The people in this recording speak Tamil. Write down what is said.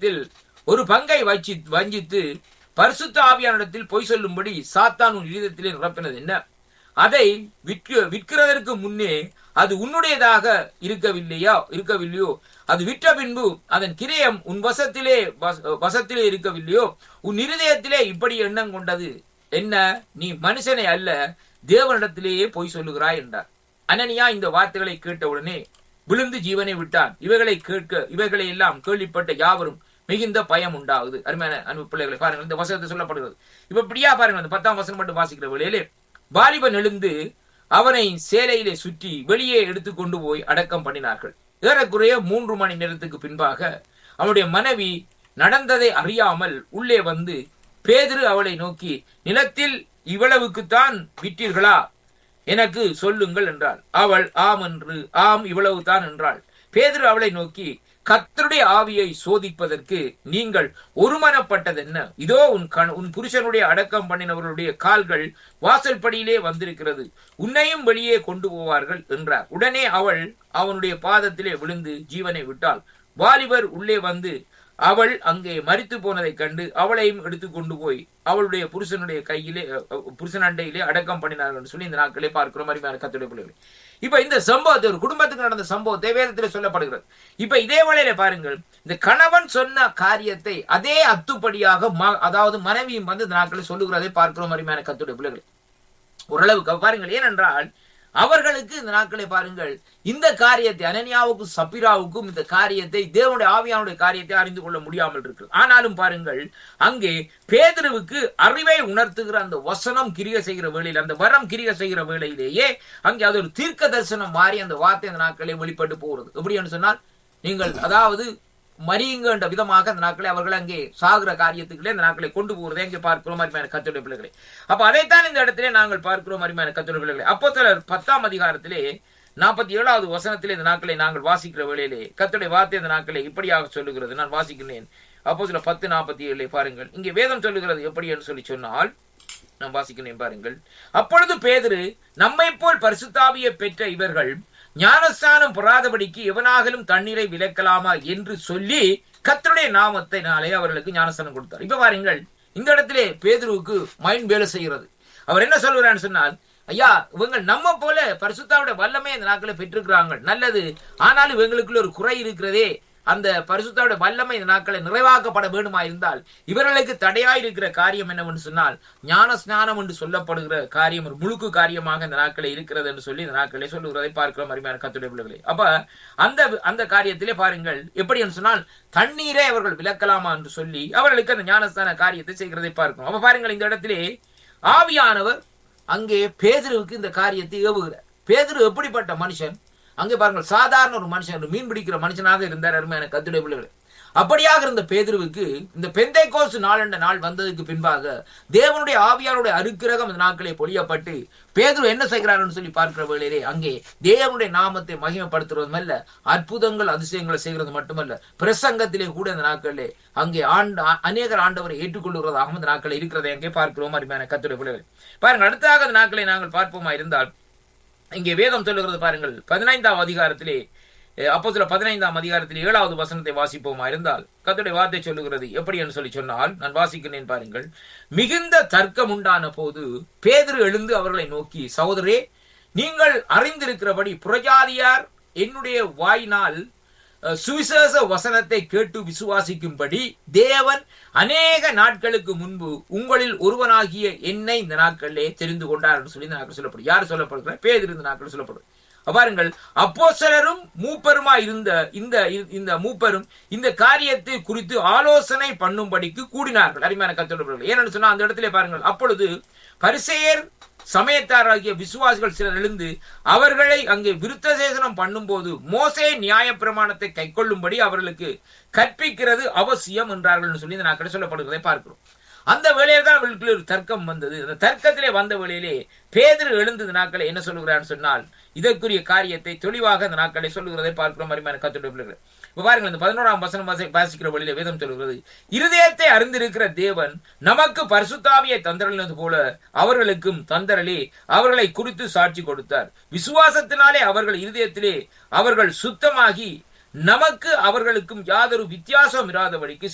இருதயத்தில் ஒரு பங்கை வச்சி வஞ்சித்து பரிசுத்த ஆவியானிடத்தில் பொய் சொல்லும்படி சாத்தான் உன் இருதயத்திலே நிரப்பினது என்ன அதை விற்க விற்கிறதற்கு முன்னே அது உன்னுடையதாக இருக்கவில்லையா இருக்கவில்லையோ அது விற்ற பின்பு அதன் கிரயம் உன் வசத்திலே வச- வசத்திலே இருக்கவில்லையோ உன் இருதயத்திலே இப்படி எண்ணம் கொண்டது என்ன நீ மனுஷனை அல்ல தேவனிடத்திலேயே பொய் சொல்லுகிறாய் என்றார் அனனியா இந்த வார்த்தைகளை கேட்டவுடனே விழுந்து ஜீவனை விட்டான் இவைகளை கேட்க இவைகளை எல்லாம் கேள்விப்பட்ட யாவரும் மிகுந்த பயம் உண்டாகுது அருமையான அன்பு பிள்ளைகளை பாருங்கள் இந்த வசனத்தை சொல்லப்படுகிறது இப்ப இப்படியா பாருங்க அந்த பத்தாம் வசனம் மட்டும் வாசிக்கிற வேளையிலே வாலிபன் எழுந்து அவனை சேலையிலே சுற்றி வெளியே எடுத்து கொண்டு போய் அடக்கம் பண்ணினார்கள் ஏறக்குறைய மூன்று மணி நேரத்துக்கு பின்பாக அவனுடைய மனைவி நடந்ததை அறியாமல் உள்ளே வந்து பேதுரு அவளை நோக்கி நிலத்தில் இவ்வளவுக்குத்தான் விற்றீர்களா எனக்கு சொல்லுங்கள் என்றாள் அவள் ஆம் என்று ஆம் இவ்வளவுதான் என்றாள் பேதுரு அவளை நோக்கி கர்த்தருடைய ஆவியை சோதிப்பதற்கு நீங்கள் ஒருமனப்பட்டதென்ன இதோ உன் கண உன் புருஷனுடைய அடக்கம் பண்ணினவர்களுடைய கால்கள் வாசல்படியிலே வந்திருக்கிறது உன்னையும் வெளியே கொண்டு போவார்கள் என்றார் உடனே அவள் அவனுடைய பாதத்திலே விழுந்து ஜீவனை விட்டாள் வாலிபர் உள்ளே வந்து அவள் அங்கே மரித்து போனதைக் கண்டு அவளையும் எடுத்து கொண்டு போய் அவளுடைய புருஷனுடைய கையிலே அஹ், அஹ், புருஷன் அண்டையிலே அடக்கம் பண்ணினார்கள் என்று சொல்லி இந்த நாட்களே பார்க்கிறோம் அருமையான கத்துடைய பிள்ளைகளை இப்ப இந்த சம்பவத்தை ஒரு குடும்பத்துக்கு நடந்த சம்பவத்தை வேதத்தில் சொல்லப்படுகிறது இப்ப இதே வேளையில பாருங்கள் இந்த கணவன் சொன்ன காரியத்தை அதே அத்துப்படியாக ம- அதாவது மனைவியும் வந்து இந்த நாட்களில் சொல்லுகிறதை பார்க்கிறோம் அருமையான கத்துடைய பிள்ளைகளை ஓரளவுக்கு பாருங்கள் ஏனென்றால் அவர்களுக்கு இந்த நாட்களை பாருங்கள் இந்த காரியத்தை அனனியாவுக்கும் சப்பிராவுக்கும் இந்த காரியத்தை தேவனுடைய ஆவியானுடைய காரியத்தை அறிந்து கொள்ள முடியாமல் இருக்கு ஆனாலும் பாருங்கள் அங்கே பேதுருவுக்கு அறிவை உணர்த்துகிற அந்த வசனம் கிரிய செய்கிற வேளையில் அந்த வரம் கிரிய செய்கிற வேளையிலேயே அங்கே அது ஒரு தீர்க்க தரிசனம் மாறி அந்த வார்த்தை அந்த நாட்களே வெளிப்பட்டு போகிறது எப்படின்னு சொன்னால் நீங்கள் அதாவது மறியுங்கன்ற விதமாக அந்த நாட்களை அவர்கள் அங்கே சாகுற காரியத்துக்குள்ளே அந்த நாட்களை கொண்டு போகிறதை அங்கே பார்க்கிறோம் அருமையான கத்துடைய பிள்ளைகளை அப்ப அதைத்தான் இந்த இடத்திலே நாங்கள் பார்க்கிறோம் அருமையான கத்துடைய பிள்ளைகளை அப்போ சிலர் பத்தாம் அதிகாரத்திலே நாற்பத்தி ஏழாவது வசனத்திலே இந்த நாட்களை நாங்கள் வாசிக்கிற வேளையிலே கத்துடைய வார்த்தை இந்த நாட்களை இப்படியாக சொல்லுகிறது நான் வாசிக்கிறேன் அப்போ சில பத்து நாற்பத்தி ஏழை பாருங்கள் இங்கே வேதம் சொல்லுகிறது எப்படி என்று சொல்லி சொன்னால் நான் வாசிக்கிறேன் பாருங்கள் அப்பொழுது பேதுரு நம்மை போல் பரிசுத்தாவியை பெற்ற இவர்கள் ஞானஸ்தானம் பெறாதபடிக்கு எவனாகலும் தண்ணீரை விலக்கலாமா என்று சொல்லி கர்த்தருடைய நாமத்தினாலே அவர்களுக்கு ஞானஸ்தானம் கொடுத்தார் இப்ப பாருங்கள் இந்த இடத்திலே பேதுருவுக்கு மைண்ட் வேலை செய்கிறது அவர் என்ன சொல்கிறான்னு சொன்னால் ஐயா இவங்க நம்ம போல பரிசுத்தாவுடைய வல்லமை இந்த நாட்களை பெற்றிருக்கிறாங்க நல்லது ஆனாலும் இவங்களுக்குள்ள ஒரு குறை இருக்கிறதே அந்த பரிசுத்தாவுடைய வல்லமை இந்த நாட்களை நிறைவாக்கப்பட வேண்டுமா இருந்தால் இவர்களுக்கு தடையாய் இருக்கிற காரியம் என்னவென்று சொன்னால் ஞான ஸ்நானம் என்று சொல்லப்படுகிற காரியம் ஒரு முழுக்கு காரியமாக இந்த நாட்களை இருக்கிறது என்று சொல்லி இந்த நாட்களை சொல்லுகிறதை பார்க்கிறோம் அருமையான கத்துடைய பிள்ளைகளே அப்ப அந்த அந்த காரியத்திலே பாருங்கள் எப்படி என்று சொன்னால் தண்ணீரை அவர்கள் விலக்கலாமா என்று சொல்லி அவர்களுக்கு அந்த ஞானஸ்தான காரியத்தை செய்கிறதை பார்க்கிறோம் அப்ப பாருங்கள் இந்த இடத்திலே ஆவியானவர் அங்கே பேதுருவுக்கு இந்த காரியத்தை ஏவுகிறார் பேதுரு எப்படிப்பட்ட மனுஷன் அங்கே பாருங்கள் சாதாரண ஒரு மனுஷன் ஒரு மீன் பிடிக்கிற மனுஷனாக இருந்தார் அருமையான கத்துடைய பிள்ளைகள் அப்படியாக இருந்த பேதுருவுக்கு இந்த பெந்தை கோசு நாள் என்ற நாள் வந்ததுக்கு பின்பாக தேவனுடைய ஆவியாருடைய அருக்கிரகம் இந்த நாட்களே பொழியப்பட்டு பேதுரு என்ன செய்கிறார்னு சொல்லி பார்க்கிற வேளையிலே அங்கே தேவனுடைய நாமத்தை மகிமைப்படுத்துவதும் அல்ல அற்புதங்கள் அதிசயங்களை செய்கிறது மட்டுமல்ல பிரசங்கத்திலே கூட இந்த நாட்களிலே அங்கே ஆண்டு அநேகர் ஆண்டவரை ஏற்றுக்கொள்கிறதாக இந்த நாட்களில் இருக்கிறதை அங்கே பார்க்கிறோம் அருமையான கத்துடைய பிள்ளைகள் பாருங்கள் அடுத்ததாக இந்த நாட்களை நாங்கள் பார்ப்போமா இருந்தால் இங்கே வேதம் சொல்லுகிறது பாருங்கள் பதினைந்தாம் அதிகாரத்திலே அப்போ சில பதினைந்தாம் அதிகாரத்தில் ஏழாவது வசனத்தை வாசிப்போமா இருந்தால் கத்துடைய வார்த்தை சொல்லுகிறது எப்படி என்று சொல்லி சொன்னால் நான் வாசிக்கிறேன் பாருங்கள் மிகுந்த தர்க்கம் உண்டான போது பேதுரு எழுந்து அவர்களை நோக்கி சகோதரே நீங்கள் அறிந்திருக்கிறபடி புரஜாதியார் என்னுடைய வாயினால் அஹ், சுவிசேஷ வசனத்தை கேட்டு விசுவாசிக்கும்படி தேவன் அநேக நாட்களுக்கு முன்பு உங்களில் ஒருவனாகிய என்னை இந்த நாட்களிலே தெரிந்து கொண்டார் என்று சொல்லி இந்த நாட்கள் சொல்லப்படும் யார் சொல்லப்படுகிற பேதிரு இந்த நாட்கள் சொல்லப்படும் பாருங்கள் அப்போஸ்தலரும் மூப்பருமா இருந்த இந்த இந்த மூப்பரும் இந்த காரியத்தை குறித்து ஆலோசனை பண்ணும்படிக்கு கூடினார்கள் அருமையான கத்தோடு ஏன்னு சொன்னா அந்த இடத்திலே பாருங்கள் அப்பொழுது பரிசெயர் சமயத்தாராகிய விசுவாசிகள் சிலர் எழுந்து அவர்களை அங்கே விருத்த சேசனம் பண்ணும்போது மோசே நியாய பிரமாணத்தை கைக்கொள்ளும்படி அவர்களுக்கு கற்பிக்கிறது அவசியம் என்றார்கள் சொல்லி இந்த நாட்களில் சொல்லப்படுகிறதை பார்க்கிறோம் அந்த வேளையில தான் அவர்களுக்கு ஒரு தர்க்கம் வந்தது அந்த தர்க்கத்திலே வந்த வேளையிலே பேதர் எழுந்தது நாட்களை என்ன சொல்லுகிறான்னு சொன்னால் இதற்குரிய காரியத்தை தெளிவாக அந்த நாட்களை சொல்லுகிறதை பார்க்கிறோம் அருமையான கத்துடைய பிள்ளைகள் இப்ப பாருங்கள் இந்த பதினோராம் வசனம் வாசி- வாசிக்கிற வழியில வேதம் சொல்லுகிறது இருதயத்தை அறிந்திருக்கிற தேவன் நமக்கு பரிசுத்தாவியை தந்தரலினது போல அவர்களுக்கும் தந்தரலே அவர்களை குறித்து சாட்சி கொடுத்தார் விசுவாசத்தினாலே அவர்கள் இருதயத்திலே அவர்கள் சுத்தமாகி நமக்கு அவர்களுக்கும் யாதொரு வித்தியாசம் இராதபடிக்கு